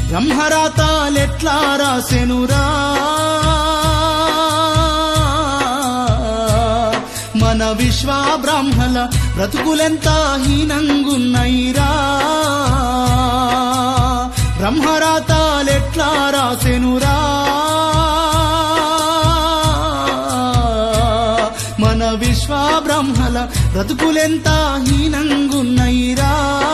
బ్రహ్మరాతాలెట్లా రాసెనురా మన విశ్వ బ్రాహ్మల బ్రతుకులెంత హీనంగున్నైరా బ్రహ్మరాతాలెట్లా రాసెనురా మన విశ్వ బ్రహ్మల బ్రతుకులెంత హీనంగున్నైరా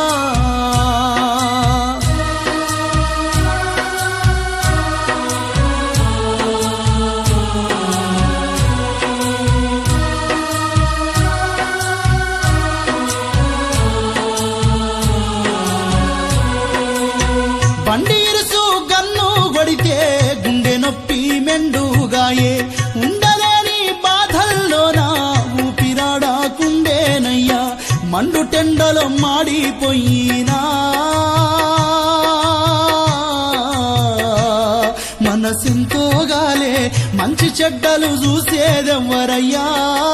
బండి ఇరుసు గన్ను కొడితే గుండె నొప్పి మెండుగాయే ఉండలేని బాధల్లోన ఊపిరాడాకుండేనయ్యా మండు టెండలో మాడిపోయినా మనసెంతో గాలే మంచి చెడ్డలు చూసేదెవ్వరయ్యా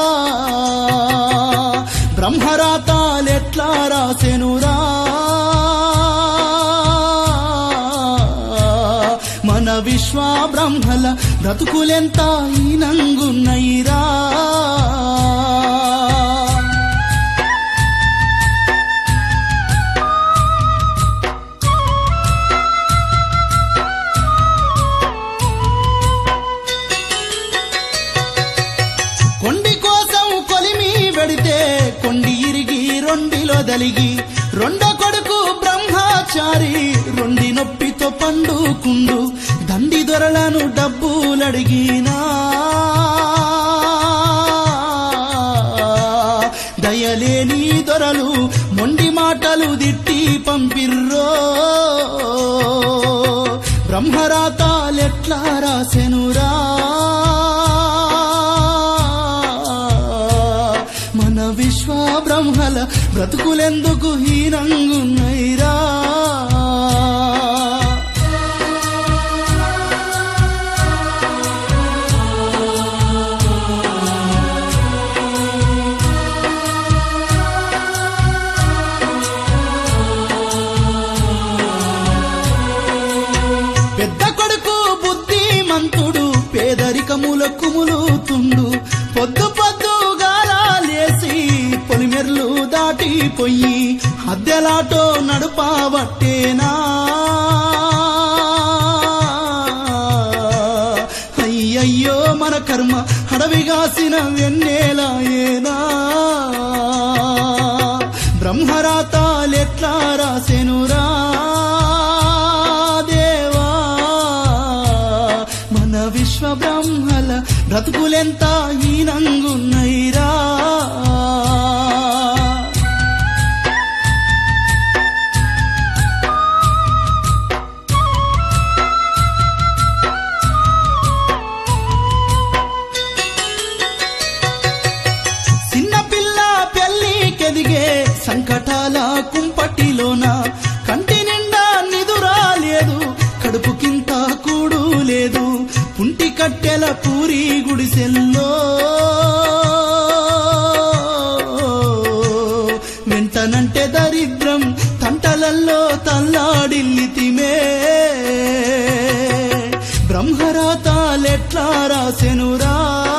బ్రహ్మరాతాలెట్లా రాసెనురా మన విశ్వ బ్రహ్మల బ్రతుకులెంత ఈనంగున్నైరా కొండి కోసం కొలిమి వెడితే కొండి ఇరిగి రొండిలో దలిగి రెండో కొడుకు బ్రహ్మచారి రొండి నొప్పితో పండుకుండు దండి దొరలను డబ్బులడిగినా దయలేని దొరలు మొండి మాటలు దిట్టి పంపిర్రో బ్రహ్మరాతాలెట్లా రాసెనురా మన విశ్వ బ్రహ్మల బ్రతుకులెందుకు హీనంగున్నైరా పెద్ద కొడుకు బుద్ధిమంతుడు పేదరికముల కుములుతుండు పొద్దు పొద్దు గాలాలేసి పొలిమెర్లు దాటిపోయి అద్దెలాటో నడుపావట్టేనా అయ్యయ్యో మన కర్మ అడవిగాసిన వెన్నెలాయేనా బ్రహ్మరాతాలెట్లా రాసెనురా దేవా మన విశ్వ బ్రహ్మల బ్రతుకులెంత హీనంగున్నైరా చిన్న పిల్ల పెళ్లికెదిగే సంకటాల కుంపటిలోన కంటి నిండా నిదురా లేదు కడుపుకింత కూడు లేదు పుంటి కట్టెల పూరి గుడిసెల్లో వెంటనంటే దరిద్రం తంటలల్లో తల్లాడిల్లితిమే బ్రహ్మరాతాలెట్లా రాసెనురా